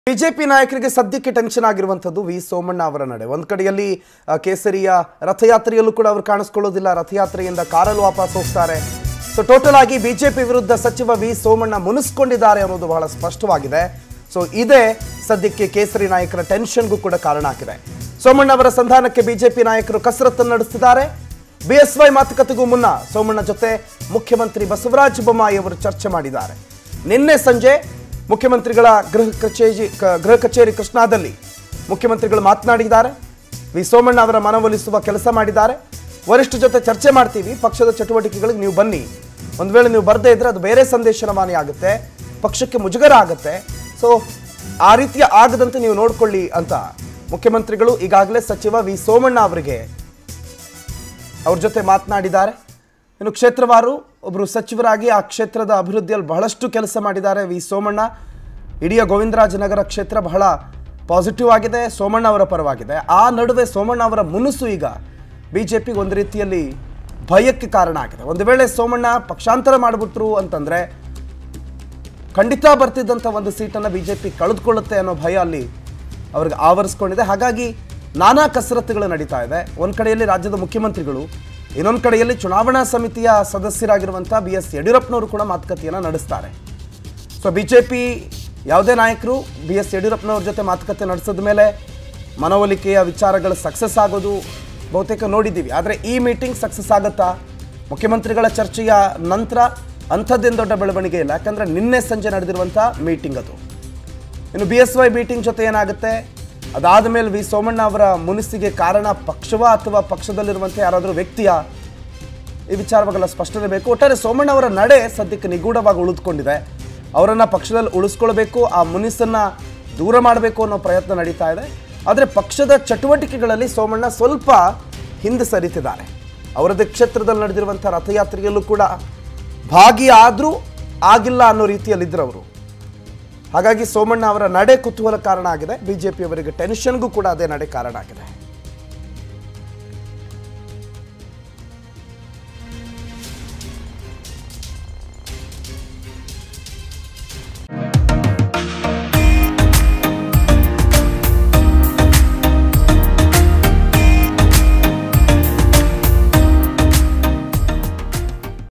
BJP ನಾಯಕರಿಗೆ ಸದ್ಯಕ್ಕೆ tension ಆಗಿರುವಂಥದ್ದು ವಿ ಸೋಮಣ್ಣ ಅವರ ನಡೆ ಒಂದ್ ಕಡೆಯಲ್ಲಿ ಆ, ಕೇಸರಿಯ ರಥಯಾತ್ರೆಯಲ್ಲೂ ಕೂಡ ಅವರು ಕಾಣಿಸ್ಕೊಳ್ಳೋದಿಲ್ಲ ರಥಯಾತ್ರೆಯಿಂದ ಕಾರಲ್ಲಿ ವಾಪಸ್ ಹೋಗ್ತಾರೆ ಸೊ ಟೋಟಲ್ ಆಗಿ ಬಿಜೆಪಿ ವಿರುದ್ಧ ಸಚಿವ ವಿ ಸೋಮಣ್ಣ ಮುನಿಸ್ಕೊಂಡಿದ್ದಾರೆ ಅನ್ನೋದು ಬಹಳ ಸ್ಪಷ್ಟವಾಗಿದೆ ಸೊ ಇದೇ ಸದ್ಯಕ್ಕೆ ಕೇಸರಿ ನಾಯಕರ ಟೆನ್ಷನ್ಗೂ ಕೂಡ ಕಾರಣ ಆಗಿದೆ ಸೋಮಣ್ಣ ಅವರ ಸಂಧಾನಕ್ಕೆ ಬಿಜೆಪಿ ನಾಯಕರು ಕಸರತ್ತನ್ನು ನಡೆಸಿದ್ದಾರೆ ಬಿಎಸ್ವೈ ಮಾತುಕತೆಗೂ ಮುನ್ನ ಸೋಮಣ್ಣ ಜೊತೆ ಮುಖ್ಯಮಂತ್ರಿ ಬಸವರಾಜ ಬೊಮ್ಮಾಯಿ ಅವರು ಚರ್ಚೆ ಮಾಡಿದ್ದಾರೆ ನಿನ್ನೆ ಸಂಜೆ ಮುಖ್ಯಮಂತ್ರಿಗಳ ಗೃಹ ಕಚೇರಿ ಕ- ಗೃಹ ಕಚೇರಿ ಕೃಷ್ಣಾದಲ್ಲಿ ಮುಖ್ಯಮಂತ್ರಿಗಳು ಮಾತನಾಡಿದ್ದಾರೆ ವಿ ಸೋಮಣ್ಣ ಅವರ ಮನವೊಲಿಸುವ ಕೆಲಸ ಮಾಡಿದ್ದಾರೆ ವರಿಷ್ಠ ಜೊತೆ ಚರ್ಚೆ ಮಾಡ್ತೀವಿ ಪಕ್ಷದ ಚಟುವಟಿಕೆಗಳಿಗೆ ನೀವು ಬನ್ನಿ ಒಂದು ವೇಳೆ ನೀವು ಬರದೇ ಇದ್ರೆ ಅದು ಬೇರೆ ಸಂದೇಶ ರವಾನೆ ಆಗುತ್ತೆ ಪಕ್ಷಕ್ಕೆ ಮುಜುಗರ ಆಗುತ್ತೆ ಸೊ ಆ ರೀತಿಯ ಆಗದಂತೆ ನೀವು ನೋಡ್ಕೊಳ್ಳಿ ಅಂತ ಮುಖ್ಯಮಂತ್ರಿಗಳು ಈಗಾಗಲೇ ಸಚಿವ ವಿ ಸೋಮಣ್ಣ ಅವರಿಗೆ ಅವ್ರ ಜೊತೆ ಮಾತನಾಡಿದ್ದಾರೆ ಇನ್ನು ಕ್ಷೇತ್ರವಾರು ಒಬ್ಬರು ಸಚಿವರಾಗಿ ಆ ಕ್ಷೇತ್ರದ ಅಭಿವೃದ್ಧಿಯಲ್ಲಿ ಬಹಳಷ್ಟು ಕೆಲಸ ಮಾಡಿದ್ದಾರೆ ವಿ ಸೋಮಣ್ಣ ಇಡೀ ಗೋವಿಂದರಾಜನಗರ ಕ್ಷೇತ್ರ ಬಹಳ ಪಾಸಿಟಿವ್ ಆಗಿದೆ ಸೋಮಣ್ಣ ಅವರ ಪರವಾಗಿದೆ ಆ ನಡುವೆ ಸೋಮಣ್ಣ ಅವರ ಮುನುಸು ಈಗ ಬಿ ಜೆ ಪಿಗೆ ಒಂದು ರೀತಿಯಲ್ಲಿ ಭಯಕ್ಕೆ ಕಾರಣ ಆಗಿದೆ ಒಂದು ವೇಳೆ ಸೋಮಣ್ಣ ಪಕ್ಷಾಂತರ ಮಾಡಿಬಿಟ್ರು ಅಂತಂದರೆ ಖಂಡಿತ ಬರ್ತಿದ್ದಂಥ ಒಂದು ಸೀಟನ್ನು ಬಿ ಜೆ ಪಿ ಕಳೆದುಕೊಳ್ಳುತ್ತೆ ಅನ್ನೋ ಭಯ ಅಲ್ಲಿ ಅವ್ರಿಗೆ ಆವರಿಸ್ಕೊಂಡಿದೆ ಹಾಗಾಗಿ ನಾನಾ ಕಸರತ್ತುಗಳು ನಡೀತಾ ಇದೆ ಒಂದು ಕಡೆಯಲ್ಲಿ ರಾಜ್ಯದ ಮುಖ್ಯಮಂತ್ರಿಗಳು ಇನ್ನೊಂದು ಕಡೆಯಲ್ಲಿ ಚುನಾವಣಾ ಸಮಿತಿಯ ಸದಸ್ಯರಾಗಿರುವಂಥ ಬಿ ಎಸ್ ಯಡಿಯೂರಪ್ಪನವರು ಕೂಡ ಮಾತುಕತೆಯನ್ನು ನಡೆಸ್ತಾರೆ ಸೊ ಬಿ ಜೆ ಪಿ ಯಾವುದೇ ನಾಯಕರು ಬಿ ಎಸ್ ಯಡಿಯೂರಪ್ಪನವ್ರ ಜೊತೆ ಮಾತುಕತೆ ನಡೆಸಿದ ಮೇಲೆ ಮನವೊಲಿಕೆಯ ವಿಚಾರಗಳು ಸಕ್ಸಸ್ ಆಗೋದು ಬಹುತೇಕ ನೋಡಿದ್ದೀವಿ ಆದರೆ ಈ ಮೀಟಿಂಗ್ ಸಕ್ಸಸ್ ಆಗುತ್ತಾ ಮುಖ್ಯಮಂತ್ರಿಗಳ ಚರ್ಚೆಯ ನಂತರ ಅಂಥದ್ದೇನು ದೊಡ್ಡ ಬೆಳವಣಿಗೆ ಇಲ್ಲ ಯಾಕಂದರೆ ನಿನ್ನೆ ಸಂಜೆ ನಡೆದಿರುವಂಥ ಮೀಟಿಂಗ್ ಅದು ಇನ್ನು ಬಿ ಎಸ್ ವೈ ಮೀಟಿಂಗ್ ಜೊತೆ ಏನಾಗುತ್ತೆ ಅದಾದ ಮೇಲೆ ವಿ ಸೋಮಣ್ಣ ಅವರ ಮುನಿಸಿಗೆ ಕಾರಣ ಪಕ್ಷವ ಅಥವಾ ಪಕ್ಷದಲ್ಲಿರುವಂಥ ಯಾರಾದರೂ ವ್ಯಕ್ತಿಯ ಈ ವಿಚಾರವಾಗೆಲ್ಲ ಸ್ಪಷ್ಟನೆ ಬೇಕು ಒಟ್ಟಾರೆ ಸೋಮಣ್ಣ ಅವರ ನಡೆ ಸದ್ಯಕ್ಕೆ ನಿಗೂಢವಾಗಿ ಉಳಿದುಕೊಂಡಿದೆ ಅವರನ್ನು ಪಕ್ಷದಲ್ಲಿ ಉಳಿಸ್ಕೊಳ್ಬೇಕು ಆ ಮುನಿಸನ್ನು ದೂರ ಮಾಡಬೇಕು ಅನ್ನೋ ಪ್ರಯತ್ನ ನಡೀತಾ ಇದೆ ಆದರೆ ಪಕ್ಷದ ಚಟುವಟಿಕೆಗಳಲ್ಲಿ ಸೋಮಣ್ಣ ಸ್ವಲ್ಪ ಹಿಂದೆ ಸರಿತಿದ್ದಾರೆ ಅವರದೇ ಕ್ಷೇತ್ರದಲ್ಲಿ ನಡೆದಿರುವಂಥ ರಥಯಾತ್ರೆಯಲ್ಲೂ ಕೂಡ ಭಾಗಿಯಾದರೂ ಆಗಿಲ್ಲ ಅನ್ನೋ ರೀತಿಯಲ್ಲಿದ್ದರು ಅವರು ಹಾಗಾಗಿ ಸೋಮಣ್ಣ ಅವರ ನಡೆ ಕುತೂಹಲ ಕಾರಣ ಆಗಿದೆ ಬಿಜೆಪಿಯವರಿಗೆ ಟೆನ್ಷನ್ಗೂ ಕೂಡ ಅದೇ ನಡೆ ಕಾರಣ ಆಗಿದೆ